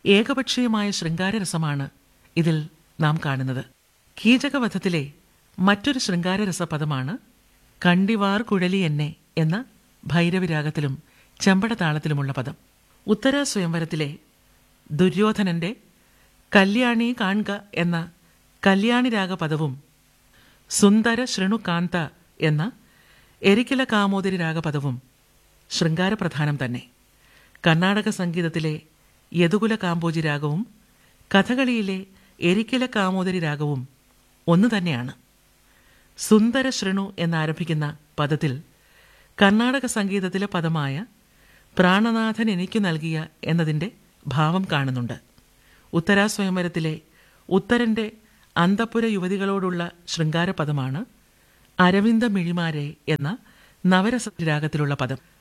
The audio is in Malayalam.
ഏകപക്ഷീയമായ ശൃംഗാരരസമാണ് ഇതിൽ നാം കാണുന്നത് കീചകവധത്തിലെ മറ്റൊരു ശൃംഗാരരസ പദമാണ് കണ്ടിവാർ കുഴലി എന്നെ എന്ന ഭൈരവിരാഗത്തിലും ചെമ്പടതാളത്തിലുമുള്ള പദം ഉത്തര സ്വയംവരത്തിലെ ദുര്യോധനന്റെ കല്യാണി കാൺക എന്ന കല്യാണിരാഗ പദവും സുന്ദര ശൃണുകാന്ത എന്ന എരിക്കില കാമോദരി രാഗപദവും ശൃംഗാരപ്രധാനം തന്നെ കർണാടക സംഗീതത്തിലെ യദുകുല കാമ്പോജി രാഗവും കഥകളിയിലെ എരിക്കില കാമോദരി രാഗവും ഒന്നു തന്നെയാണ് സുന്ദര ശൃണു എന്നാരംഭിക്കുന്ന പദത്തിൽ കർണാടക സംഗീതത്തിലെ പദമായ പ്രാണനാഥൻ എനിക്കു നൽകിയ എന്നതിൻ്റെ ഭാവം കാണുന്നുണ്ട് ഉത്തരാസ്വയംവരത്തിലെ ഉത്തരന്റെ അന്തപ്പുര യുവതികളോടുള്ള ശൃംഗാരപദമാണ് അരവിന്ദ മിഴിമാരെ എന്ന നവരസ രാഗത്തിലുള്ള പദം